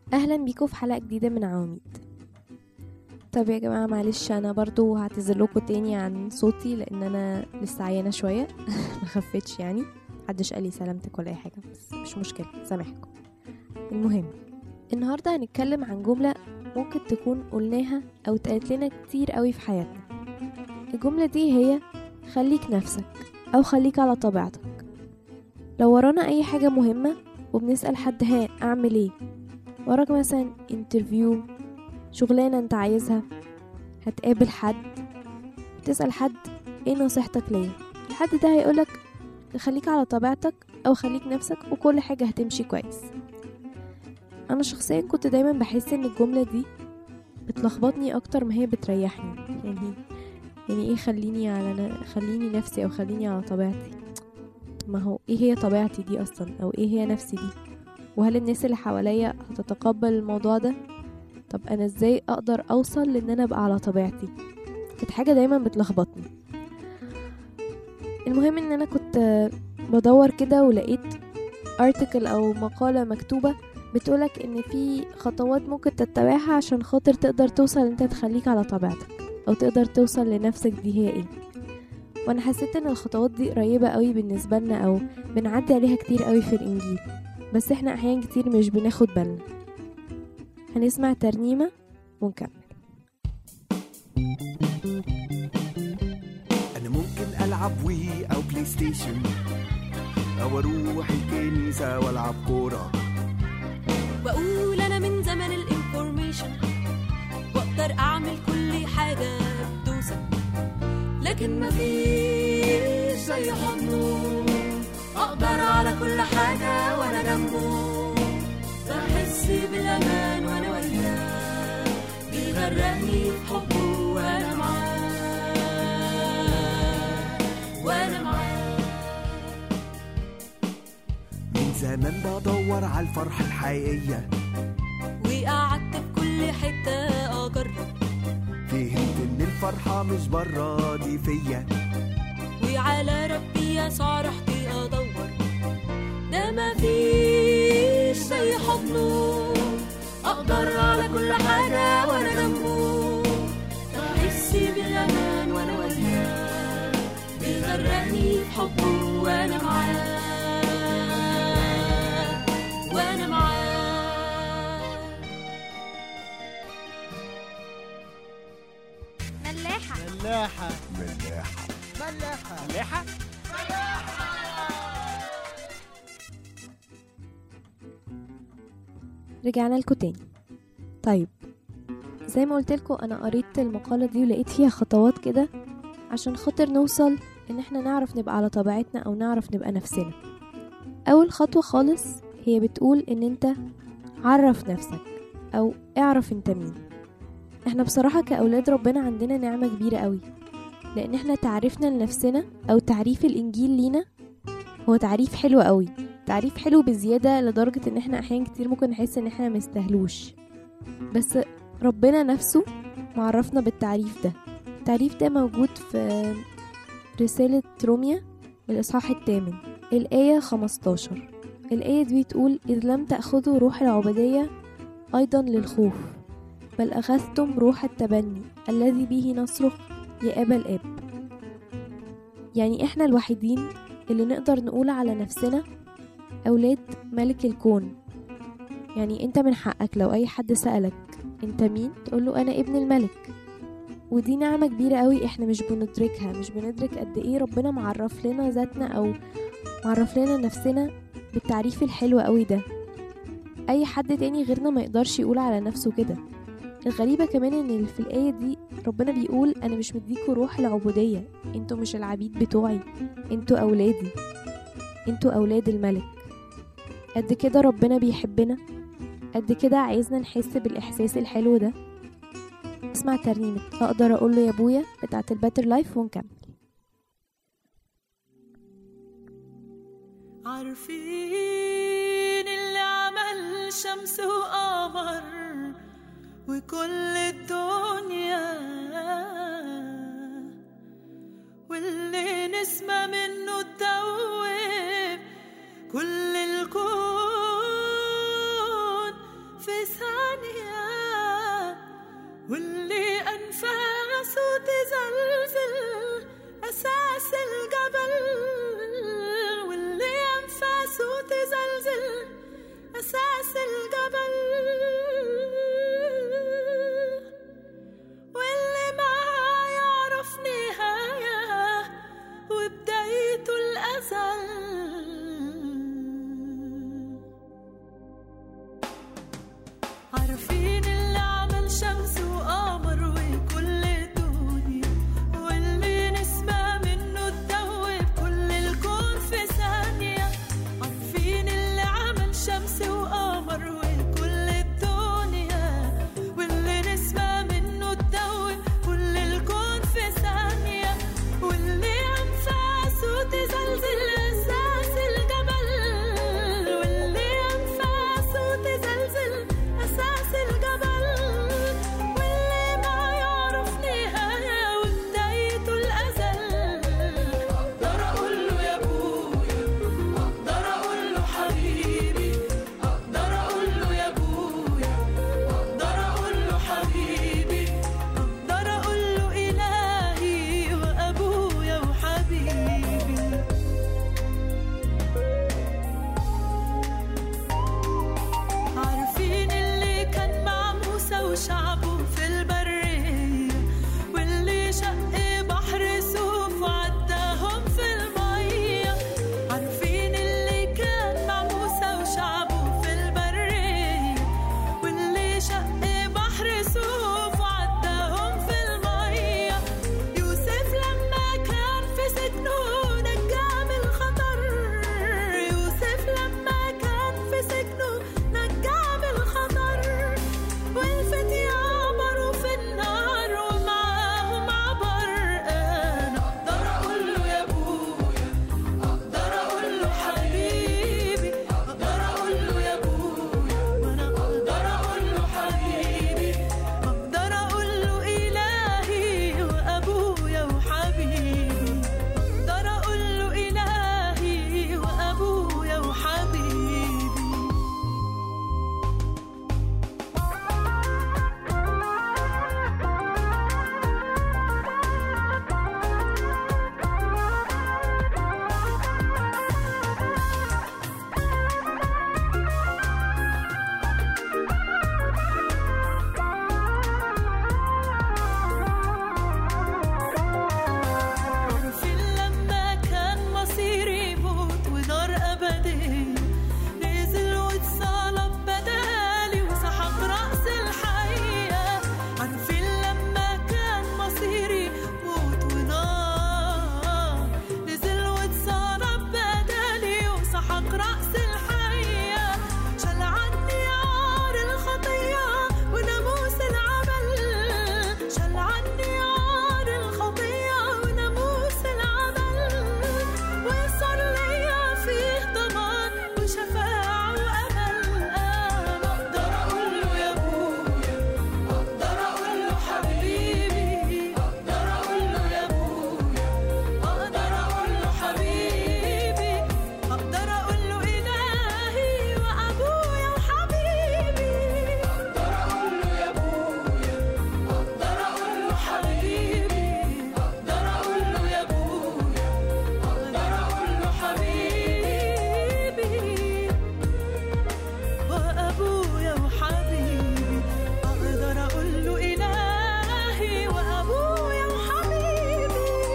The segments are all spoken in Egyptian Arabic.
اهلا بيكم في حلقه جديده من عواميد طب يا جماعه معلش انا برضو هعتذر لكم تاني عن صوتي لان انا لسه عيانه شويه ما خفتش يعني محدش قال لي سلامتك ولا اي حاجه بس مش مشكله سامحكم المهم النهارده هنتكلم عن جمله ممكن تكون قلناها او اتقالت لنا كتير قوي في حياتنا الجمله دي هي خليك نفسك او خليك على طبيعتك لو ورانا اي حاجه مهمه وبنسال حد ها اعمل ايه وراك مثلا انترفيو شغلانة انت عايزها هتقابل حد تسأل حد ايه نصيحتك ليا الحد ده هيقولك خليك على طبيعتك او خليك نفسك وكل حاجة هتمشي كويس انا شخصيا كنت دايما بحس ان الجملة دي بتلخبطني اكتر ما هي بتريحني يعني يعني ايه خليني على ن... خليني نفسي او خليني على طبيعتي ما هو ايه هي طبيعتي دي اصلا او ايه هي نفسي دي وهل الناس اللي حواليا هتتقبل الموضوع ده طب انا ازاي اقدر اوصل لان انا ابقى على طبيعتي كانت حاجه دايما بتلخبطني المهم ان انا كنت بدور كده ولقيت ارتكل او مقاله مكتوبه بتقولك ان في خطوات ممكن تتبعها عشان خاطر تقدر توصل انت تخليك على طبيعتك او تقدر توصل لنفسك دي هي ايه وانا حسيت ان الخطوات دي قريبه قوي بالنسبه لنا او بنعدي عليها كتير قوي في الانجيل بس احنا احيان كتير مش بناخد بالنا هنسمع ترنيمة ونكمل أنا ممكن ألعب وي أو بلاي ستيشن أو أروح الكنيسة وألعب كورة بقول انا من زمن الانفورميشن بقدر اعمل كل حاجة بدوسة لكن مفيش زي حضنه اقدر على كل حاجة وانا جنبه بحس بالامان وانا وياه بيغرقني في حبه وانا معاه وانا معاه من زمان بدور على الفرحة الحقيقية وقعدت في كل حتة اجرب فهمت إن الفرحة مش برا دي فيا وعلى ربي يسوع رحت ادور ده مفيش زي حضنه اقدر على كل حاجه وانا جنبه بحس بالامان وانا وياه بيغرقني في حبه وانا معاه وانا معاه ملاحة ملاحة ملاحة ملاحة رجعنا لكم تاني طيب زي ما قلت لكم انا قريت المقالة دي ولقيت فيها خطوات كده عشان خاطر نوصل ان احنا نعرف نبقى على طبيعتنا او نعرف نبقى نفسنا اول خطوة خالص هي بتقول ان انت عرف نفسك او اعرف انت مين احنا بصراحة كأولاد ربنا عندنا نعمة كبيرة قوي لان احنا تعريفنا لنفسنا او تعريف الانجيل لينا هو تعريف حلو قوي تعريف حلو بزيادة لدرجة ان احنا احيان كتير ممكن نحس ان احنا مستهلوش بس ربنا نفسه معرفنا بالتعريف ده التعريف ده موجود في رسالة روميا الإصحاح الثامن الآية 15 الآية دي بتقول إذ لم تأخذوا روح العبودية أيضا للخوف بل أخذتم روح التبني الذي به نصرخ يا أبا الآب يعني إحنا الوحيدين اللي نقدر نقول على نفسنا أولاد ملك الكون يعني أنت من حقك لو أي حد سألك أنت مين تقوله أنا ابن الملك ودي نعمة كبيرة قوي احنا مش بندركها مش بندرك قد ايه ربنا معرف لنا ذاتنا او معرف لنا نفسنا بالتعريف الحلو قوي ده اي حد تاني غيرنا ما يقدرش يقول على نفسه كده الغريبة كمان ان في الآية دي ربنا بيقول انا مش مديكوا روح العبودية انتوا مش العبيد بتوعي انتوا اولادي انتوا اولاد الملك قد كده ربنا بيحبنا قد كده عايزنا نحس بالاحساس الحلو ده اسمع ترنيمة اقدر اقول له يا ابويا بتاعت الباتر لايف ونكمل عارفين اللي عمل شمس وقمر وكل الدنيا واللي نسمة منه تدوب كل الكون في ثانية تزلزل أساس الجبل واللي أنفاسه تزلزل أساس الجبل واللي ما يعرف نهاية وبدايته الأزل عارفين اللي عمل شمس وقمر وكل الدنيا واللي نسمع منه تدوب كل الكون في ثانية عارفين اللي عمل شمس وقمر وكل الدنيا واللي نسمع منه تدوب كل الكون في ثانية واللي أنفاسه تزلزل أساس الجبل واللي أنفاسه تزلزل أساس الجبل واللي ما يعرف نهاية وبدايته الأزل أقدر أقول له يا أبويا أقدر أقول له حبيبي أقدر أقول له يا أبويا أقدر أقول له حبيبي أقدر أقول له إلهي وأبويا وحبيبي عارفين اللي كان مع موسى وشعبه في البرية واللي شق بحر سوف وعداهم في المية عارفين اللي كان مع موسى وشعبه في البرية واللي شق بحر سوف وعداهم في المية يوسف لما كان في سجنه نجاه من الخطر يوسف لما كان في سجنه نجاه من الخطر والفتية عبروا في النار ومعاهم عبر أنا أقدر أقول له يا أبويا أقدر أقول له حبيبي أقدر أقول له يا أبويا وأنا أقدر أقول له حبيبي أقدر أقول له إلهي وأبويا وحبيبي أقدر أقول له إلهي وأبويا وحبيبي عارفين لما كان مصيري موت ونار أبدية نزل واتصلب بدالي وسحب رأس الحية عارفين لما كان مصيري موت ونار نزل واتصلب بدالي وسحق رأس الحية شال عني عار الخطية وناموس العمل شال عني عار الخطية وناموس العمل وصار ليا فيه ضمان وشفاعة وأمل أنا أقدر أقول له يا أبويا أقدر أقول له حبيبي أقدر أقول له يا أبويا أقدر أقول له حبيبي أقدر أقول له إلهي وأبويا وحبيبي أقدر أقول له يا أبويا أقدر أقول له حبيبي أقدر أقول له يا أبويا أقدر أقول له حبيبي وأبويا وحبيبي أقدر أقول له إلهي وأبويا وحبيبي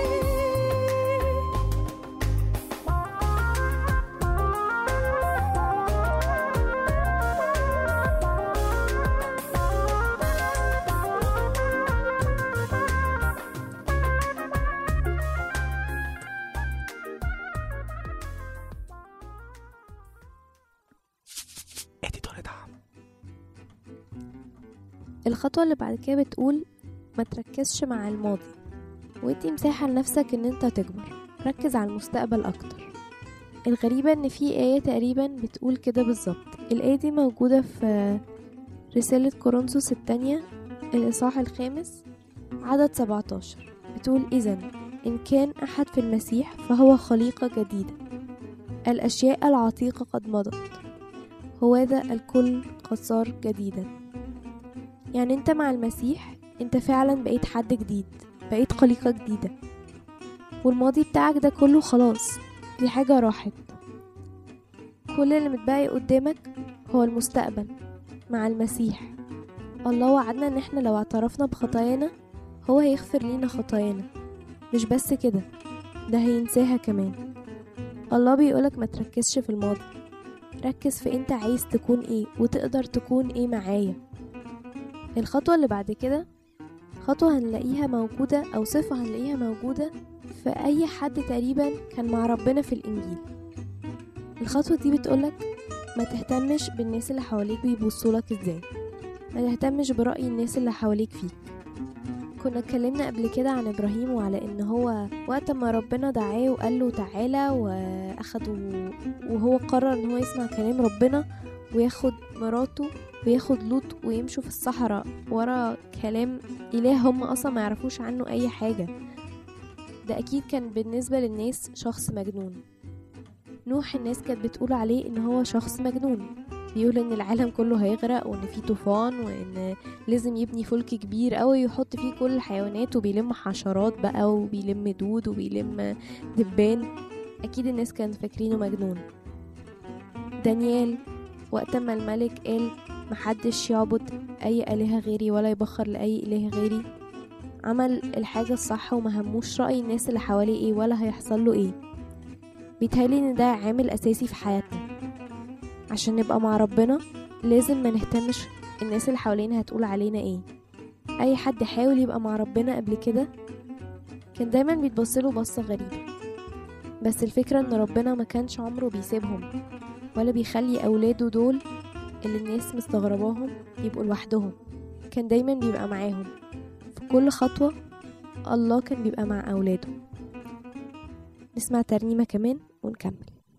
اديتور دعم الخطوة اللي بعد كده بتقول ما تركزش مع الماضي وادي مساحة لنفسك ان انت تكبر ركز على المستقبل اكتر الغريبة ان في آية تقريبا بتقول كده بالظبط الآية دي موجودة في رسالة كورنثوس التانية الإصحاح الخامس عدد 17 بتقول إذا إن كان أحد في المسيح فهو خليقة جديدة الأشياء العتيقة قد مضت هوذا الكل قد صار جديدا يعني انت مع المسيح انت فعلا بقيت حد جديد بقيت خليقة جديدة والماضي بتاعك ده كله خلاص دي حاجة راحت كل اللي متبقي قدامك هو المستقبل مع المسيح الله وعدنا ان احنا لو اعترفنا بخطايانا هو هيغفر لينا خطايانا مش بس كده ده هينساها كمان الله بيقولك ما تركزش في الماضي ركز في انت عايز تكون ايه وتقدر تكون ايه معايا الخطوة اللي بعد كده خطوة هنلاقيها موجودة أو صفة هنلاقيها موجودة في أي حد تقريبا كان مع ربنا في الإنجيل الخطوة دي بتقولك ما تهتمش بالناس اللي حواليك بيبصولك ازاي ما تهتمش برأي الناس اللي حواليك فيك كنا اتكلمنا قبل كده عن ابراهيم وعلى ان هو وقت ما ربنا دعاه وقال له تعالى واخده وهو قرر ان هو يسمع كلام ربنا وياخد مراته وياخد لوط ويمشوا في الصحراء ورا كلام اله هم اصلا ما يعرفوش عنه اي حاجه ده اكيد كان بالنسبه للناس شخص مجنون نوح الناس كانت بتقول عليه ان هو شخص مجنون بيقول ان العالم كله هيغرق وان في طوفان وان لازم يبني فلك كبير قوي يحط فيه كل الحيوانات وبيلم حشرات بقى وبيلم دود وبيلم دبان اكيد الناس كانت فاكرينه مجنون دانيال وقت ما الملك قال محدش يعبد اي الهه غيري ولا يبخر لاي اله غيري عمل الحاجه الصح وما هموش راي الناس اللي حواليه ايه ولا هيحصل له ايه بيتهيألي ان ده عامل اساسي في حياتنا عشان نبقى مع ربنا لازم ما نهتمش الناس اللي حوالينا هتقول علينا ايه اي حد حاول يبقى مع ربنا قبل كده كان دايما بيتبصله بصة غريبة بس الفكرة ان ربنا ما كانش عمره بيسيبهم ولا بيخلي اولاده دول اللي الناس مستغرباهم يبقوا لوحدهم كان دايما بيبقى معاهم في كل خطوة الله كان بيبقى مع اولاده نسمع ترنيمة كمان ونكمل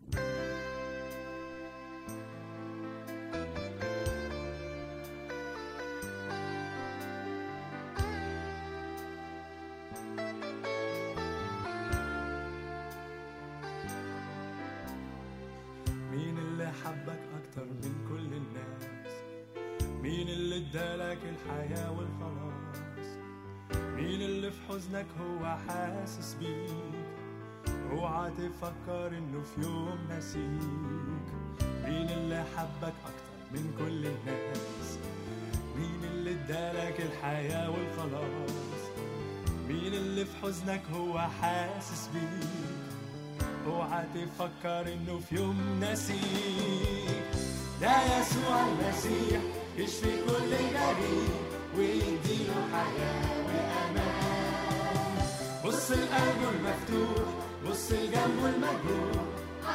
مين اللي حبك أكتر من كل الناس مين اللي ادالك الحياة والخلاص مين اللي في حزنك هو حاسس بيك اوعى تفكر انه في يوم نسيك مين اللي حبك أكتر من كل الناس مين اللي ادالك الحياة والخلاص مين اللي في حزنك هو حاسس بيك اوعى تفكر انه في يوم نسيك ده يسوع المسيح يشفي كل جريح ويديله حياة وأمان بص لقلبه المفتوح بص لجنبه المجروح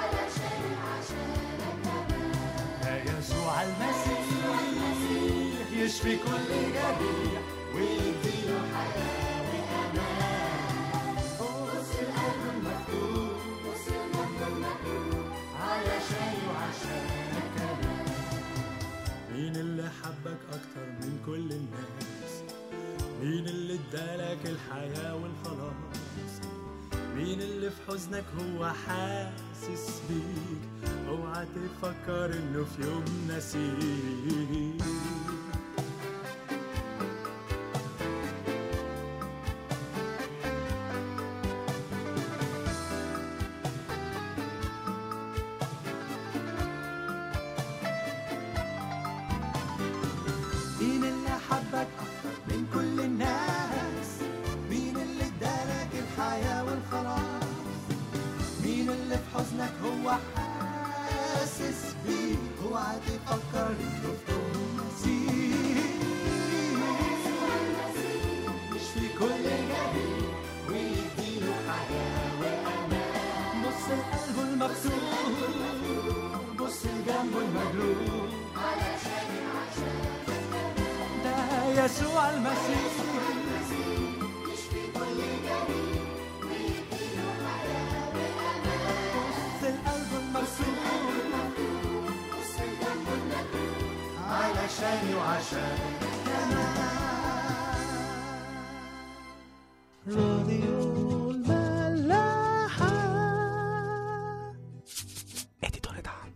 ده يسوع المسيح يشفي كل جريح ويديله حياة وأمان بص لقلبه المفتوح علشان وعشانك كمان مين اللي حبك أكتر من كل الناس مين اللي ادالك الحياة والخلاص مين اللي في حزنك هو حاسس بيك اوعى تفكر انه في يوم نسيك مين اللي حبك أكتر من كل الناس مين اللي ادالك الحياة والخلاص مين اللي في حزنك هو حاسس بيه اوعى تفكر انه في يوم نسيك يشفي كل جريح ويديله حياة وأمان بص لقلبه المفتوح بص لجنبه المجروح ده يسوع المسيح بص القلب المكسور علشاني وعشانك راديو الملاحة اديتور دعم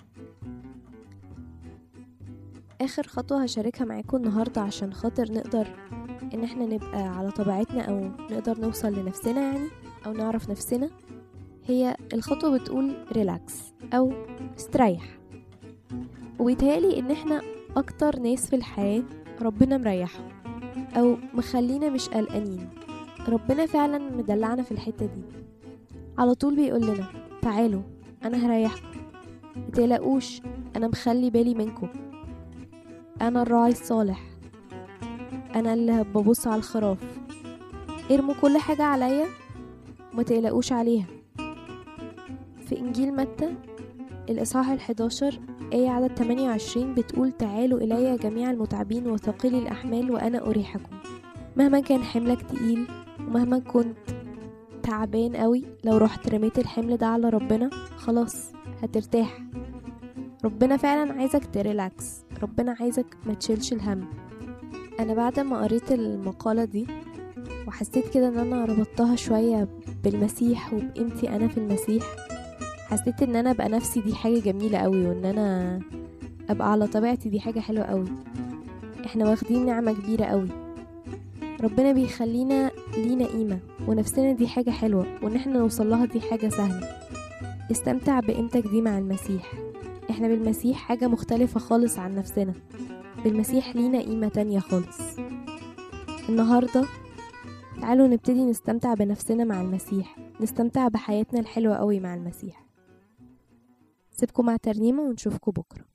اخر خطوة هشاركها معاكم النهاردة عشان خاطر نقدر ان احنا نبقى على طبيعتنا او نقدر نوصل لنفسنا يعني او نعرف نفسنا هي الخطوة بتقول ريلاكس او استريح وبيتهيألي ان احنا اكتر ناس في الحياة ربنا مريحهم او مخلينا مش قلقانين ربنا فعلا مدلعنا في الحتة دي على طول بيقول لنا تعالوا انا هريحكم متقلقوش انا مخلي بالي منكم انا الراعي الصالح انا اللي ببص على الخراف ارموا كل حاجة عليا وما تقلقوش عليها في انجيل متى الاصحاح الحداشر آية عدد 28 بتقول تعالوا إلي جميع المتعبين وثقيلي الأحمال وأنا أريحكم مهما كان حملك تقيل ومهما كنت تعبان قوي لو رحت رميت الحمل ده على ربنا خلاص هترتاح ربنا فعلا عايزك تريلاكس ربنا عايزك ما تشيلش الهم انا بعد ما قريت المقالة دي وحسيت كده ان انا ربطتها شوية بالمسيح وبقيمتي انا في المسيح حسيت ان انا ابقى نفسي دي حاجة جميلة قوي وان انا ابقى على طبيعتي دي حاجة حلوة قوي احنا واخدين نعمة كبيرة قوي ربنا بيخلينا لينا قيمة ونفسنا دي حاجة حلوة وان احنا نوصل لها دي حاجة سهلة استمتع بقيمتك دي مع المسيح احنا بالمسيح حاجة مختلفة خالص عن نفسنا بالمسيح لينا قيمة تانية خالص النهاردة تعالوا نبتدي نستمتع بنفسنا مع المسيح نستمتع بحياتنا الحلوة قوي مع المسيح سيبكم مع ترنيمة ونشوفكم بكرة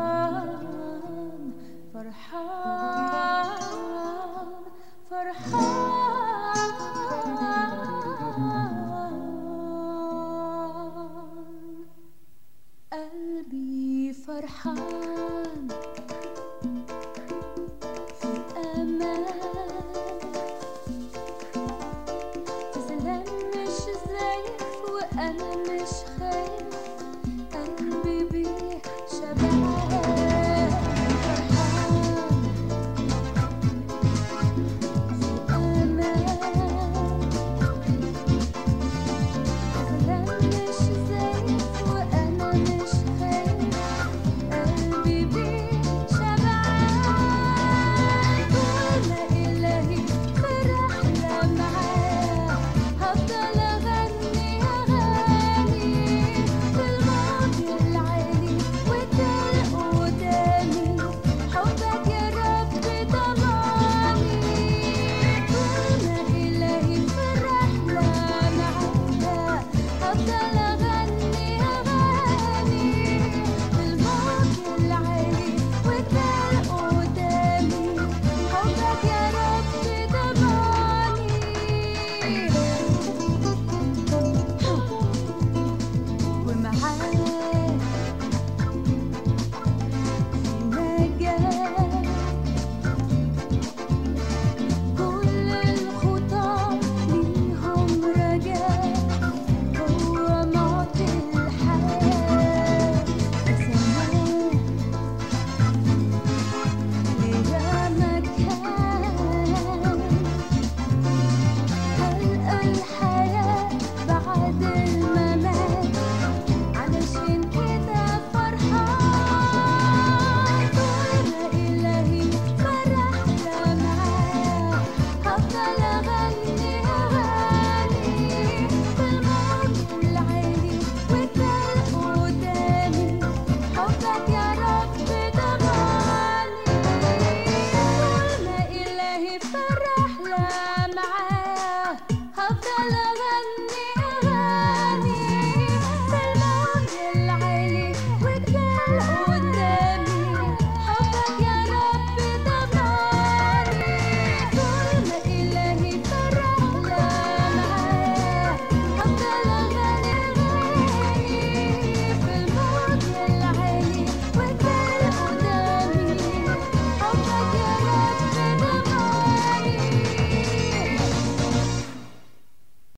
فرحان فرحان فرحان